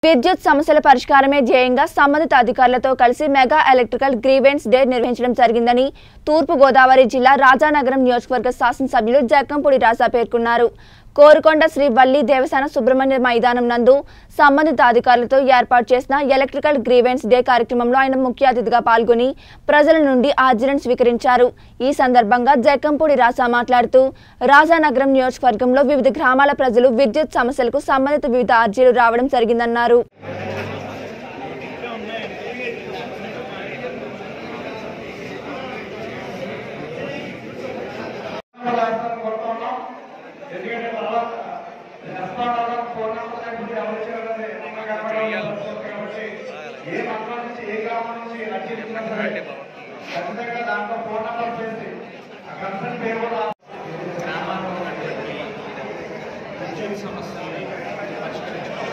విద్యుత్ సమస్యల పరిష్కారమే ధ్యేయంగా సంబంధిత అధికారులతో కలిసి మెగా ఎలక్ట్రికల్ గ్రీవెన్స్ డే నిర్వహించడం జరిగిందని తూర్పు గోదావరి జిల్లా రాజానగరం నియోజకవర్గ శాసనసభ్యులు జక్కంపూడి రాజా పేర్కొన్నారు కోరుకొండ శ్రీ వల్లి దేవస్థాన సుబ్రహ్మణ్య మైదానం నందు సంబంధిత అధికారులతో ఏర్పాటు చేసిన ఎలక్ట్రికల్ గ్రీవెన్స్ డే కార్యక్రమంలో ఆయన ముఖ్య అతిథిగా పాల్గొని ప్రజల నుండి ఆర్జీలను స్వీకరించారు ఈ సందర్భంగా జక్కంపూడి రాజా మాట్లాడుతూ రాజానగరం నియోజకవర్గంలో వివిధ గ్రామాల ప్రజలు విద్యుత్ సమస్యలకు సంబంధిత వివిధ అర్జీలు రావడం జరిగిందన్నారు రాష్ట్రాన్ని కొడతా ఉన్నాం ఎందుకంటే తర్వాత రెస్పాండ్ ఫోన్ నెంబర్ లేకపోతే ఎవరు ఇచ్చారనేది ఎన్నో కనపడాలి కాబట్టి ఏ మండలం నుంచి ఏ గ్రామం నుంచి అర్జీలు ఇచ్చినా సరే ఖచ్చితంగా దాంట్లో ఫోన్ నెంబర్ చేసి ఆ కన్సల్ట్ పేరు కూడా గ్రామాల్లో ఉన్నటువంటి విద్యుత్ సమస్యల్ని పరిష్కరించడం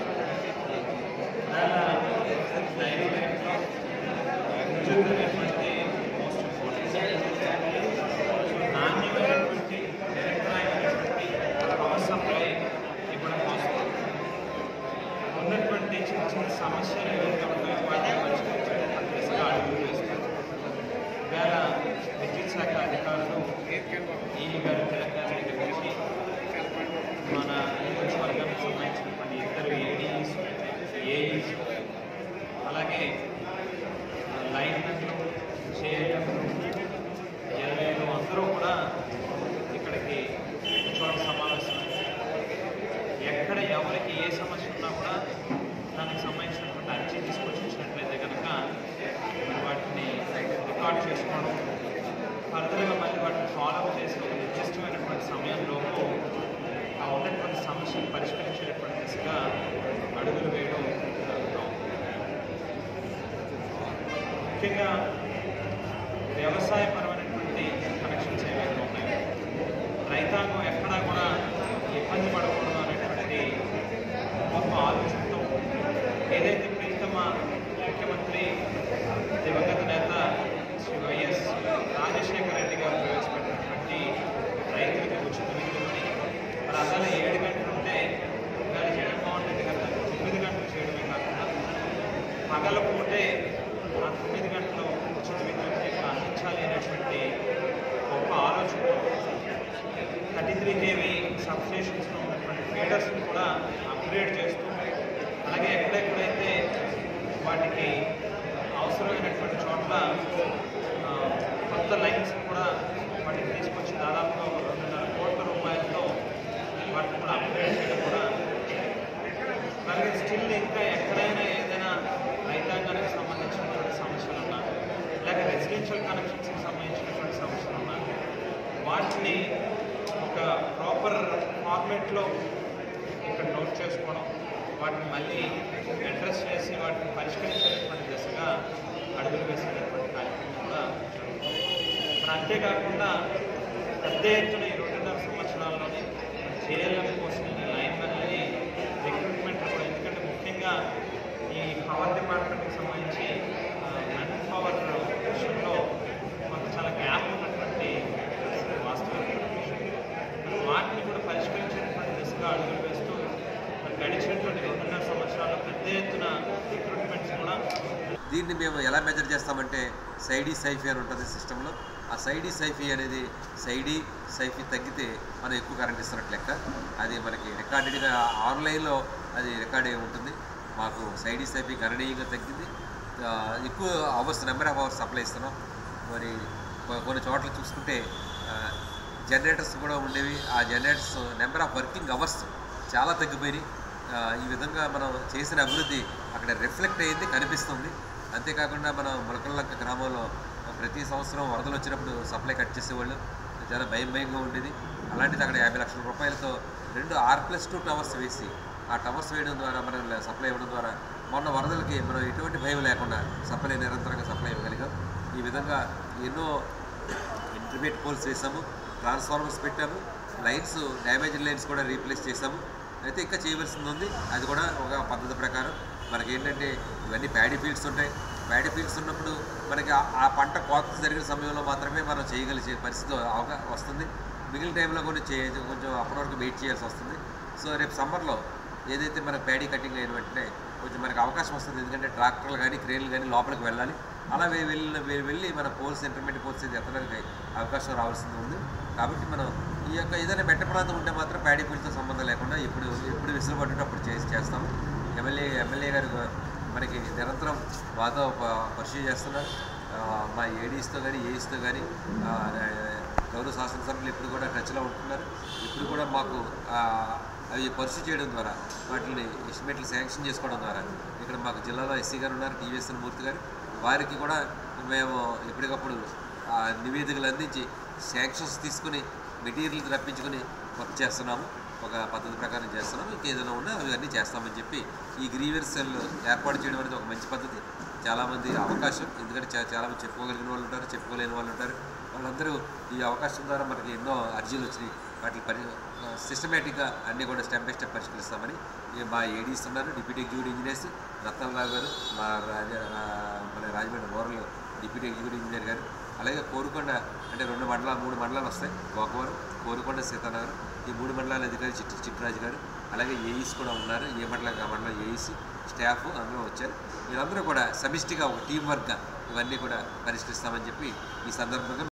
చాలా డైరెక్ట్గా విద్యుత్ అనేటువంటి మోస్ట్ ఇంపార్టెంట్ నాణ్యమైనటువంటి నిరంతరమైనటువంటి పవర్ సప్లై ఇవ్వడం కోసం ఉన్నటువంటి చిన్న చిన్న సమస్యలు ఏవైతే ఉన్నాయో వాటిని పరిష్కరించేటువంటి దిశగా అడుగులు వేస్తారు వేళ విద్యుత్ శాఖ అధికారులు ఈ గారు తెలంగాణ దగ్గరికి మన నియోజకవర్గానికి సంబంధించినటువంటి ఇద్దరు ఏడీస్ ఏఈస్ అలాగే లైన్మెన్లు చేయలు ఎల్ఏలు అందరూ కూడా ఇక్కడికి చోట సమావేశం ఎక్కడ ఎవరికి ఏ సమస్య ఉన్నా కూడా దానికి సంబంధించినటువంటి అర్జీ తీసుకొచ్చి ఇచ్చినట్లయితే కనుక మరి వాటిని రికార్డ్ చేసుకోవడం ఫర్దర్గా మళ్ళీ వాటిని ఫాలో చేసి ఒక నిర్దిష్టమైనటువంటి సమయంలోపు ఆ ఉన్నటువంటి సమస్యను పరిష్కరించేటటువంటి దిశగా అడుగులు వేయడం జరుగుతాం ముఖ్యంగా వ్యవసాయపరమైనటువంటి కనెక్షన్స్ ఏవైతే ఉన్నాయో రైతాంగం ఎక్కడా కూడా ఇబ్బంది పడకూడదు అనేటువంటి గొప్ప ఆలోచనతో ఏదైతే ప్రీతమ ముఖ్యమంత్రి దివంగత నేత శ్రీ వైఎస్ రాజశేఖర రెడ్డి గారు ప్రవేశపెట్టినటువంటి రైతులకి ఉచిత విద్యుత్ని మరి అసలు ఏడు గంటలు ఉంటే ఇవాళ జగన్మోహన్ రెడ్డి గారు దాన్ని తొమ్మిది గంటలు చేయడమే కాకుండా పగల పూటే ఆ తొమ్మిది గంటలు ఉచిత విద్యుత్ ఇక్కడ అందించాలి అనేటువంటి గొప్ప ఆలోచనతో థర్టీ త్రీ కేవీ సబ్స్టేషన్స్లో ఉన్నటువంటి ఫీడర్స్ని కూడా అప్గ్రేడ్ చేస్తూ అలాగే ఎక్కడెక్కడైతే వాటికి అవసరమైనటువంటి చోట్ల ఆ, కొత్త లైన్స్ కూడా వాటికి తీసుకొచ్చి దాదాపుగా ఒక రెండున్నర కోట్ల రూపాయలతో వాటిని కూడా అప్గ్రేడ్ చేయడం కూడా అలాగే స్టిల్ ఇంకా ఎక్కడైనా ఏదైనా రైతాంగానికి సంబంధించినటువంటి సమస్యలు ఉన్నా లేక రెసిడెన్షియల్ కనెక్షన్స్కి సంబంధించినటువంటి సమస్యలు ఉన్నా వాటిని ఒక ప్రాపర్ ఫార్మేట్లో ఇక్కడ నోట్ చేసుకోవడం వాటిని మళ్ళీ అడ్రస్ చేసి వాటిని పరిష్కరించేటువంటి దిశగా అడుగులు వేసేటటువంటి కార్యక్రమం కూడా జరుగుతుంది మరి అంతేకాకుండా పెద్ద ఎత్తున ఈ రెండున్నర సంవత్సరాల్లోనే జేఎల్ఎం కోసం ఈ లైన్ మెన్లని రిక్రూట్మెంట్ కూడా ఎందుకంటే ముఖ్యంగా ఈ పవర్ డిపార్ట్మెంట్కి సంబంధించి మెన్ పవర్ విషయంలో కొంత చాలా గ్యాప్ ఉన్నటువంటి వాస్తవం వాటిని కూడా పరిష్కరించేటువంటి దిశగా అడుగులు వేస్తూ మరి గడిచినటువంటి రెండున్నర సంవత్సరాల్లో పెద్ద ఎత్తున రిక్రూట్మెంట్స్ కూడా దీన్ని మేము ఎలా మెజర్ చేస్తామంటే సైడీ సైఫీ అని ఉంటుంది సిస్టంలో ఆ సైడీ సైఫీ అనేది సైడీ సైఫీ తగ్గితే మనం ఎక్కువ కరెంట్ ఇస్తున్నట్టు లెక్క అది మనకి రికార్డెడ్గా ఆన్లైన్లో అది రికార్డ్ అయి ఉంటుంది మాకు సైడీ సైఫీ గణనీయంగా తగ్గింది ఆ, ఎక్కువ hours number of hours supply ఇస్తున్నాం మరి కొ- కొన్ని చోట్ల చూసుకుంటే జనరేటర్స్ కూడా ఉండేవి ఆ generators number of working hours చాలా తగ్గిపోయినాయి ఆ, ఈ విధంగా మనం చేసిన అభివృద్ధి అక్కడ రిఫ్లెక్ట్ అయ్యింది కనిపిస్తుంది అంతేకాకుండా మనం ములకల్లంక గ్రామంలో ప్రతి సంవత్సరం వరదలు వచ్చినప్పుడు సప్లై కట్ చేసేవాళ్ళు చాలా భయం భయంగా ఉండేది అలాంటిది అక్కడ యాభై లక్షల రూపాయలతో రెండు ఆర్ ప్లస్ టూ టవర్స్ వేసి ఆ టవర్స్ వేయడం ద్వారా మనం సప్లై ఇవ్వడం ద్వారా మొన్న వరదలకి మనం ఎటువంటి భయం లేకుండా సప్లై నిరంతరంగా సప్లై ఇవ్వగలిగాం ఈ విధంగా ఎన్నో ఇంటర్మీడియట్ పోల్స్ వేసాము ట్రాన్స్ఫార్మర్స్ పెట్టాము లైన్స్ డ్యామేజ్ లైన్స్ కూడా రీప్లేస్ చేసాము అయితే ఇంకా చేయవలసింది ఉంది అది కూడా ఒక పద్ధతి ప్రకారం మనకి ఏంటంటే ఇవన్నీ ప్యాడీ ఫీల్డ్స్ ఉంటాయి ప్యాడీ ఫీల్డ్స్ ఉన్నప్పుడు మనకి ఆ- ఆ పంట కోత జరిగిన సమయంలో మాత్రమే మనం చేయగలిగే పరిస్థితి అవగా వస్తుంది మిగిలిన టైంలో కొన్ని చే కొంచెం అప్పటి వరకు వెయిట్ చేయాల్సి వస్తుంది సో రేపు సమ్మర్లో ఏదైతే మనకు ప్యాడీ కటింగ్ అయిన వెంటనే కొంచెం మనకు అవకాశం వస్తుంది ఎందుకంటే ట్రాక్టర్లు కానీ క్రేన్లు కానీ లోపలికి వెళ్ళాలి అలా వే- వెళ్ళిన వే- వెళ్ళి మన పోల్స్ ఇంటర్మీడియట్ పోల్స్ ఇది ఎత్తడానికి అవకాశం రావాల్సింది ఉంది కాబట్టి మనం ఈ యొక్క ఏదైనా మెట్ట ప్రాంతం ఉంటే మాత్రం ప్యాడీ ఫీల్డ్తో సంబంధం లేకుండా ఇప్పుడు ఎప్పుడు విసులుబడి ఉంటే అప్పుడు చేసి చేస్తాము ఎమ్మెల్యే ఎమ్మెల్యే గారు మనకి నిరంతరం మాతో ప- పరిశీలి చేస్తున్నారు ఆ, మా ఏడీస్తో కానీ ఏఈస్తో కానీ గౌరవ శాసనసభ్యులు ఇప్పుడు కూడా టచ్లో ఉంటున్నారు ఇప్పుడు కూడా మాకు ఆ, అవి పరిశీలి చేయడం ద్వారా వాటిని ఎస్టిమేట్లు శాంక్షన్ చేసుకోవడం ద్వారా ఇక్కడ మాకు జిల్లాలో ఎస్సీ గారు ఉన్నారు టీవీఎస్ మూర్తి గారు వారికి కూడా మేము ఎప్పటికప్పుడు ఆ నివేదికలు అందించి శాంక్షన్స్ తీసుకుని మెటీరియల్ రప్పించుకుని వర్క్ చేస్తున్నాము ఒక పద్ధతి ప్రకారం చేస్తున్నాము ఇంకేదైనా ఉన్నా అవి అన్నీ చేస్తామని చెప్పి ఈ గ్రీవెన్స్ సెల్ ఏర్పాటు చేయడం అనేది ఒక మంచి పద్ధతి చాలామంది అవకాశం ఎందుకంటే చా- చాలామంది చెప్పుకోగలిగిన వాళ్ళు ఉంటారు చెప్పుకోలేని వాళ్ళు ఉంటారు వాళ్ళందరూ ఈ అవకాశం ద్వారా మనకి ఎన్నో అర్జీలు వచ్చినాయి వాటి పరి సిస్టమేటిక్గా అన్నీ కూడా స్టెప్ బై స్టెప్ పరిష్కరిస్తామని ఈ మా ఏడీస్ ఉన్నారు డిప్యూటీ ఎగ్జిక్యూటివ్ ఇంజనీర్స్ రత్నరావు గారు మా రాజ రా- మన Rajahmundry rural deputy executive engineer గారు అలాగే కోరుకొండ అంటే రెండు మండలాలు మూడు మండలాలు వస్తాయి గోకవరం కోరుకొండ సీతానగర్ ఈ మూడు మండలాల అధికారి చిట్టి చిట్టిరాజు గారు అలాగే ఏఈస్ కూడా ఉన్నారు ఏ మండలం ఆ మండలం ఏఈస్ స్టాఫ్ అందరూ వచ్చారు వీరందరూ కూడా సమిష్టిగా ఒక టీం వర్క్గా ఇవన్నీ కూడా పరిష్కరిస్తామని చెప్పి ఈ సందర్భంగా